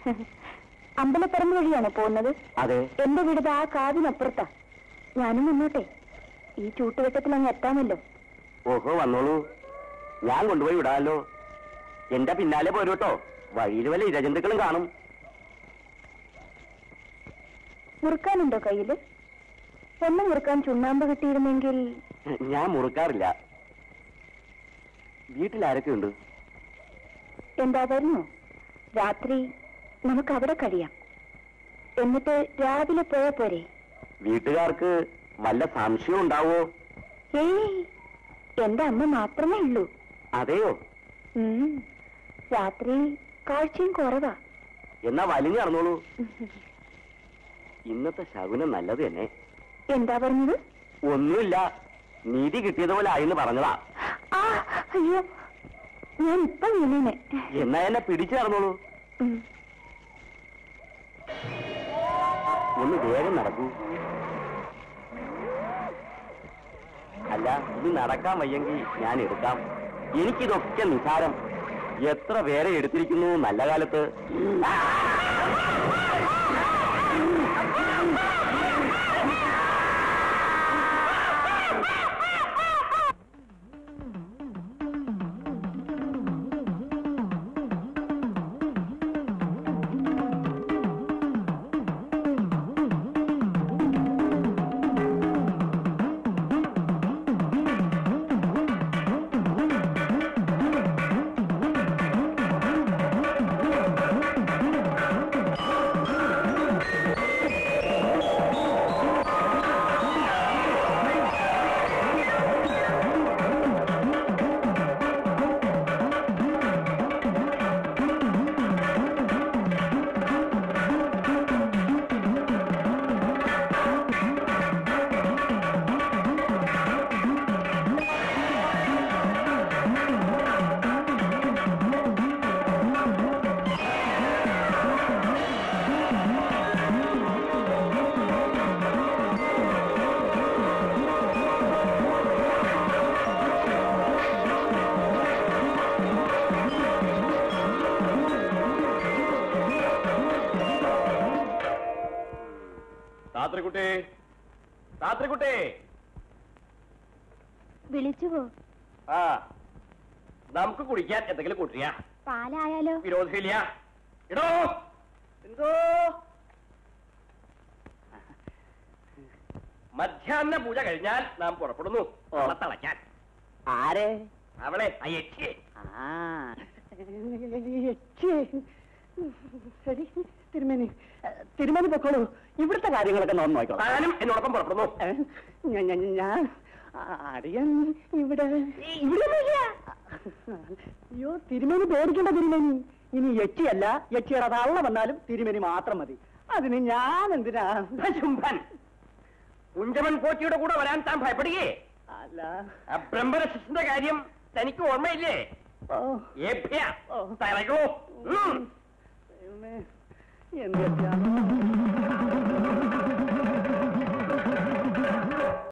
അമ്പലപ്പറമ്പ് വഴിയാണോ പോകുന്നത് അതെ എന്റെ വീട് ആ കാതിനപ്പുറത്താ ഞാനും മുന്നോട്ടെ ഈ ചൂട്ടുവെട്ടത്തിൽ അങ്ങ് എത്താമല്ലോ ഓഹോ വന്നോളൂ ഞാൻ കൊണ്ടുപോയി വിടാമല്ലോ എന്റെ പിന്നാലെ പോരൂട്ടോ വഴിയിൽ വല്ല ഇരജന്തുക്കളും കാണും മുറുക്കാനുണ്ടോ കയ്യില് ഒന്ന് മുറുക്കാൻ ചുണ്ണാമ്പ് കിട്ടിയിരുന്നെങ്കിൽ ഞാൻ മുറുക്കാറില്ല വീട്ടിൽ ആരൊക്കെ ഉണ്ട് എന്താ വരുന്നു രാത്രി നമുക്ക് അവിടെ കഴിയാം എന്നിട്ട് രാവിലെ പോയാ പോരെ വീട്ടുകാർക്ക് വല്ല സംശയം ഉണ്ടാവോ ഏയ് എന്റെ അമ്മ മാത്രമേ ഉള്ളൂ അതെയോ ഉം. രാത്രി കാഴ്ചയും കുറവാ എന്നാ വലിഞ്ഞു നടന്നോളൂ ഇന്നത്തെ ശകുനം നല്ലത് തന്നെ എന്താ പറഞ്ഞത് ഒന്നുമില്ല നീതി കിട്ടിയതുപോലെ ആയിന്ന് പറഞ്ഞതാ ആ അയ്യോ ഞാൻ ഇപ്പൊ വീണേനെ എന്നാ എന്നെ പിടിച്ചു നടന്നോളൂ ഉം. ഒന്ന് വേഗം നടക്കൂ അല്ല ഇനി നടക്കാൻ വയ്യെങ്കിൽ ഞാൻ എടുക്കാം എനിക്കിതൊക്കെ നിസാരം എത്ര പേരെ എടുത്തിരിക്കുന്നു നല്ല കാലത്ത് താത്രിക്കുട്ടി താത്രിക്കുട്ടി വിളിച്ചുവോ ആ നമുക്ക് കുടിക്കാൻ എന്തെങ്കിലും കൂട്ടിയാ പാലായാലോ വിരോധമില്ല ഇടോ എന്തോ മധ്യാഹ്ന പൂജ കഴിഞ്ഞാൽ നാം പുറപ്പെടുന്നു അവളെ തളയ്ക്കാൻ ആരെ അവളെ ആ യക്ഷിയെ ശരി തിരുമേനി തിരുമേനി പൊക്കോളൂ ഇവിടുത്തെ കാര്യങ്ങളൊക്കെ നോന്ന് നോക്കോളാം താനും എന്നോടൊപ്പം പുറപ്പെടുന്നു ഏ? ഞാൻ- ഞാൻ- ഞാൻ അടിയൻ ഇവിടെ അയ്യോ തിരുമേനി പേടിക്കേണ്ട തിരുമേനി ഇനി യക്ഷിയല്ല യക്ഷിയുടെ തള്ള വന്നാലും തിരുമേനി മാത്രം മതി അതിന് ഞാൻ എന്തിനാ ശുംഭൻ കുഞ്ചമൻ പോറ്റിയുടെ കൂടെ വരാൻ താൻ ഭയപ്പെടുകേ അല്ല ആ ബ്രഹ്മരസിന്റെ കാര്യം തനിക്ക് ഓർമ്മയില്ലേ ഓ ഏഭ്യ തരകോ ഉം. ദൈവമേ, എന്തൊക്കെയാണോ